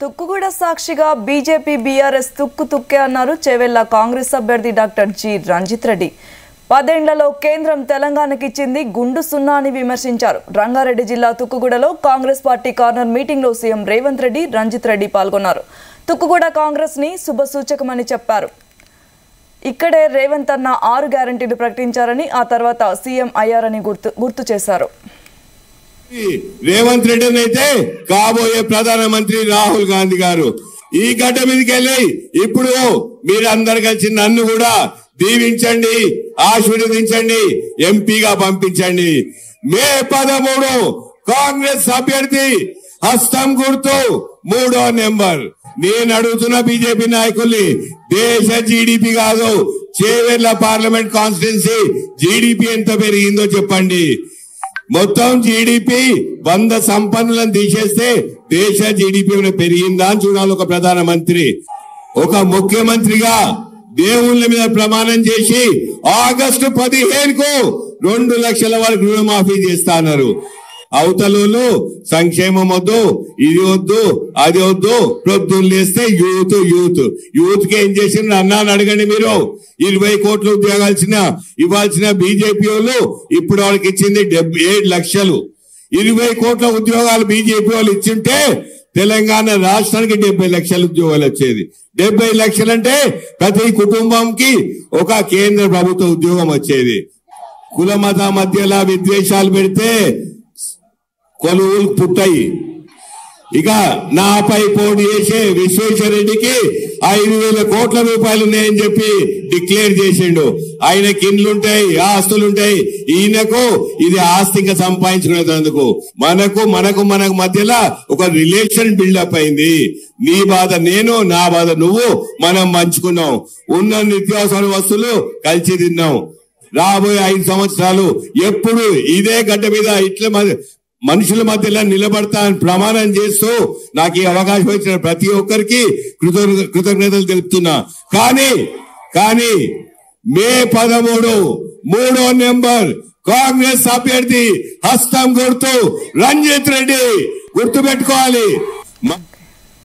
తుక్కుగూడ సాక్షిగా BJP BRS తుక్కు తుక్కే అన్నారు చేవెళ్ల కాంగ్రెస్ అభ్యర్థి డాక్టర్ జి రంజిత్ రెడ్డి పదేండ్లలో కేంద్రం తెలంగాణకి ఇచ్చింది గుండు సున్నా అని విమర్శించారు రంగారెడ్డి జిల్లా తుక్కుగూడలో కాంగ్రెస్ పార్టీ కార్నర్ మీటింగ్లో సీఎం రేవంత్ రెడ్డి రంజిత్ రెడ్డి పాల్గొన్నారు తుక్కుగూడ కాంగ్రెస్ ని శుభసూచకమని చెప్పారు ఇక్కడే రేవంత్ అన్న ఆరు గ్యారంటీలు ప్రకటించారని ఆ తర్వాత సీఎం అయ్యారని గుర్తు గుర్తు చేశారు రేవంత్ రెడ్డి అయితే కాబోయే ప్రధానమంత్రి రాహుల్ గాంధీ గారు ఈ గడ్డ మీదకి వెళ్ళి ఇప్పుడు మీరందరు కలిసి నన్ను కూడా దీవించండి ఆశీర్వదించండి ఎంపీగా పంపించండి మే పదమూడు కాంగ్రెస్ అభ్యర్థి హస్తం గుర్తు మూడో నెంబర్ నేను అడుగుతున్న బీజేపీ నాయకుల్ని దేశ జీడిపి కాదు చేవెర్ల పార్లమెంట్ కాన్స్టిట్యున్సీ జీడిపి ఎంత పెరిగిందో చెప్పండి మొత్తం జీడిపి వంద సంపన్నులను తీసేస్తే దేశ జీడిపి ఏమైనా పెరిగిందా అని చూడాలి ఒక ప్రధానమంత్రి ఒక ముఖ్యమంత్రిగా దేవుళ్ళ మీద ప్రమాణం చేసి ఆగస్టు పదిహేనుకు రెండు లక్షల వరకు రుణమాఫీ చేస్తా అన్నారు అవతలలో సంక్షేమం వద్దు ఇది వద్దు అది వద్దు ప్రొద్దులు లేస్తే యూత్ యూత్ యూత్ కి ఏం చేసిండ్రు అన్నాను అడగండి మీరు ఇరవై కోట్ల ఉద్యోగాల్సిన ఇవ్వాల్సిన బీజేపీ వాళ్ళు ఇప్పుడు వాళ్ళకి ఇచ్చింది డెబ్బై ఏడు లక్షలు ఇరవై కోట్ల ఉద్యోగాలు బీజేపీ వాళ్ళు ఇచ్చింటే తెలంగాణ రాష్ట్రానికి డెబ్బై లక్షల ఉద్యోగాలు వచ్చేది డెబ్బై లక్షలంటే ప్రతి కుటుంబంకి ఒక కేంద్ర ప్రభుత్వ ఉద్యోగం వచ్చేది కుల మత మధ్యలో విద్వేషాలు పెడితే కొలువులు పుట్టాయి ఇక నాపై పోటీ చేసే విశ్వేశ్వరరెడ్డికి ఐదు వేల కోట్ల రూపాయలు ఉన్నాయని చెప్పి డిక్లేర్ చేసిండు ఆయనకి ఇండ్లుంటాయి ఆస్తులుంటాయి ఈయనకు ఇది ఆస్తి ఇంకా సంపాదించుకునేందుకు మనకు మనకు మనకు మధ్యలో ఒక రిలేషన్ బిల్డప్ అయింది నీ బాధ నేను నా బాధ నువ్వు మనం పంచుకున్నాం ఉన్న నిత్యావసర వస్తువులు కలిసి తిన్నాం రాబోయే ఐదు సంవత్సరాలు ఎప్పుడు ఇదే గడ్డ మీద ఇట్ల మ- మనుషుల మధ్యలో నిలబడతా అని ప్రమాణం చేస్తూ నాకు ఈ అవకాశం ఇచ్చిన ప్రతి ఒక్కరికి కృతజ్ఞ- కృతజ్ఞతలు తెలుపుతున్నా కానీ కానీ మే పదమూడు మూడో నెంబర్ కాంగ్రెస్ అభ్యర్థి హస్తం గుర్తు రంజిత్ రెడ్డి గుర్తు పెట్టుకోవాలి మ-